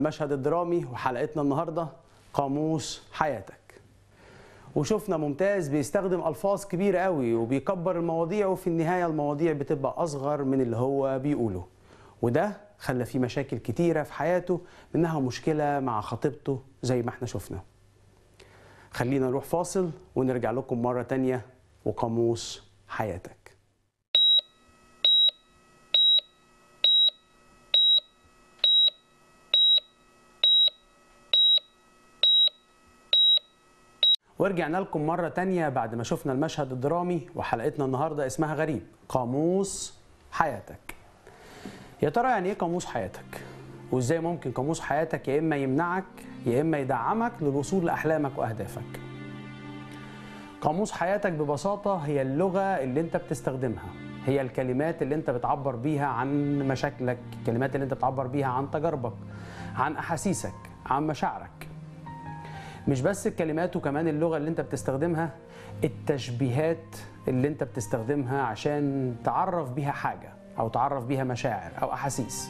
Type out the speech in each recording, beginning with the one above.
المشهد الدرامي وحلقتنا النهارده قاموس حياتك وشفنا ممتاز بيستخدم الفاظ كبيره قوي وبيكبر المواضيع وفي النهايه المواضيع بتبقى اصغر من اللي هو بيقوله وده خلى فيه مشاكل كتيره في حياته منها مشكله مع خطيبته زي ما احنا شفنا خلينا نروح فاصل ونرجع لكم مره تانية وقاموس حياتك ورجعنا لكم مرة تانية بعد ما شفنا المشهد الدرامي وحلقتنا النهاردة اسمها غريب قاموس حياتك يا ترى يعني ايه قاموس حياتك وازاي ممكن قاموس حياتك يا اما يمنعك يا اما يدعمك للوصول لاحلامك واهدافك قاموس حياتك ببساطة هي اللغة اللي انت بتستخدمها هي الكلمات اللي انت بتعبر بيها عن مشاكلك الكلمات اللي انت بتعبر بيها عن تجاربك عن احاسيسك عن مشاعرك مش بس الكلمات وكمان اللغة اللي انت بتستخدمها التشبيهات اللي انت بتستخدمها عشان تعرف بيها حاجة او تعرف بيها مشاعر او احاسيس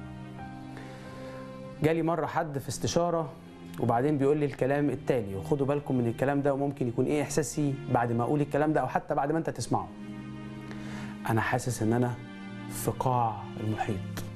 جالي مرة حد في استشارة وبعدين بيقول لي الكلام التالي وخدوا بالكم من الكلام ده وممكن يكون ايه احساسي بعد ما اقول الكلام ده او حتى بعد ما انت تسمعه انا حاسس ان انا في قاع المحيط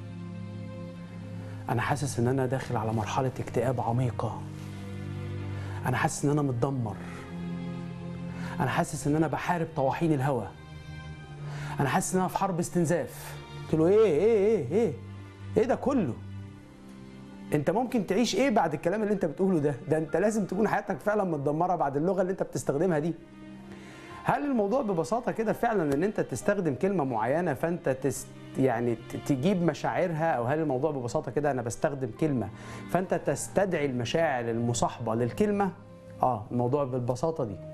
انا حاسس ان انا داخل على مرحلة اكتئاب عميقة انا حاسس ان انا متدمر انا حاسس ان انا بحارب طواحين الهوى انا حاسس ان انا في حرب استنزاف قلت له ايه ايه ايه ايه ايه ده كله انت ممكن تعيش ايه بعد الكلام اللي انت بتقوله ده ده انت لازم تكون حياتك فعلا متدمره بعد اللغه اللي انت بتستخدمها دي هل الموضوع ببساطه كده فعلا ان انت تستخدم كلمه معينه فانت تست يعني تجيب مشاعرها او هل الموضوع ببساطه كده انا بستخدم كلمه فانت تستدعي المشاعر المصاحبه للكلمه اه الموضوع بالبساطه دي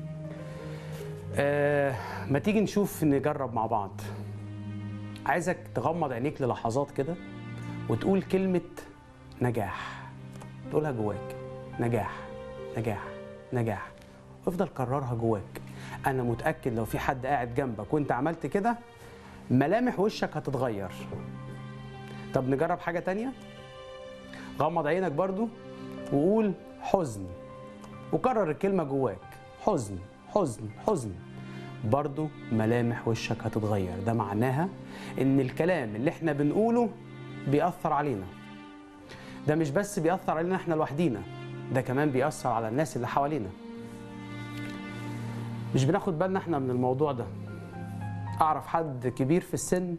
آه ما تيجي نشوف نجرب مع بعض عايزك تغمض عينيك للحظات كده وتقول كلمه نجاح تقولها جواك نجاح نجاح نجاح وافضل كررها جواك انا متاكد لو في حد قاعد جنبك وانت عملت كده ملامح وشك هتتغير طب نجرب حاجه تانية غمض عينك برضو وقول حزن وكرر الكلمه جواك حزن حزن حزن برضو ملامح وشك هتتغير ده معناها ان الكلام اللي احنا بنقوله بيأثر علينا ده مش بس بيأثر علينا احنا لوحدينا ده كمان بيأثر على الناس اللي حوالينا مش بناخد بالنا احنا من الموضوع ده اعرف حد كبير في السن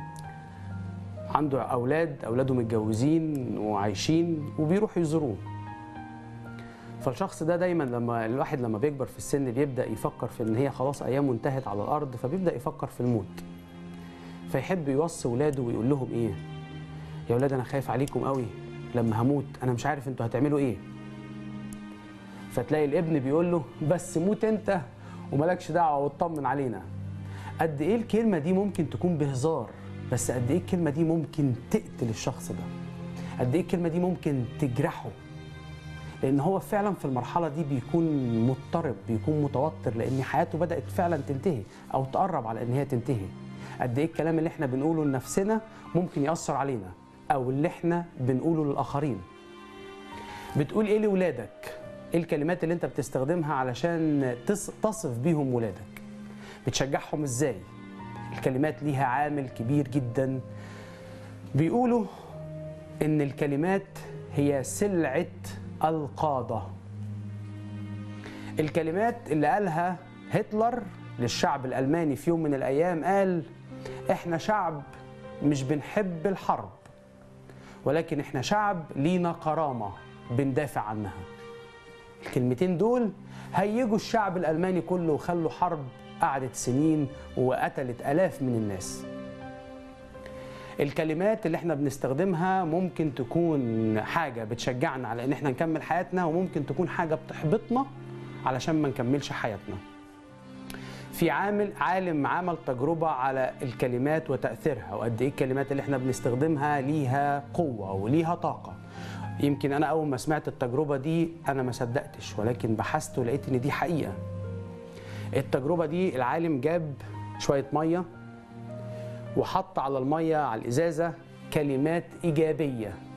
عنده اولاد اولاده متجوزين وعايشين وبيروحوا يزوروه فالشخص ده دايما لما الواحد لما بيكبر في السن بيبدا يفكر في ان هي خلاص ايامه انتهت على الارض فبيبدا يفكر في الموت فيحب يوصي ولاده ويقول لهم ايه يا ولاد انا خايف عليكم قوي لما هموت انا مش عارف انتوا هتعملوا ايه فتلاقي الابن بيقول له بس موت انت وملكش دعوه واطمن علينا قد ايه الكلمه دي ممكن تكون بهزار بس قد ايه الكلمه دي ممكن تقتل الشخص ده قد ايه الكلمه دي ممكن تجرحه لان هو فعلا في المرحله دي بيكون مضطرب بيكون متوتر لان حياته بدات فعلا تنتهي او تقرب على ان هي تنتهي قد ايه الكلام اللي احنا بنقوله لنفسنا ممكن ياثر علينا او اللي احنا بنقوله للاخرين بتقول ايه لاولادك ايه الكلمات اللي انت بتستخدمها علشان تصف بيهم ولادك بتشجعهم ازاي الكلمات ليها عامل كبير جدا بيقولوا ان الكلمات هي سلعه القاده الكلمات اللي قالها هتلر للشعب الالماني في يوم من الايام قال احنا شعب مش بنحب الحرب ولكن احنا شعب لينا كرامه بندافع عنها الكلمتين دول هيجوا الشعب الالماني كله وخلوا حرب قعدت سنين وقتلت الاف من الناس الكلمات اللي احنا بنستخدمها ممكن تكون حاجه بتشجعنا على ان احنا نكمل حياتنا وممكن تكون حاجه بتحبطنا علشان ما نكملش حياتنا في عامل عالم عمل تجربة على الكلمات وتأثيرها وقد إيه الكلمات اللي إحنا بنستخدمها ليها قوة وليها طاقة يمكن أنا أول ما سمعت التجربة دي أنا ما صدقتش ولكن بحثت ولقيت إن دي حقيقة التجربة دي العالم جاب شوية مية وحط على المية على الإزازة كلمات إيجابية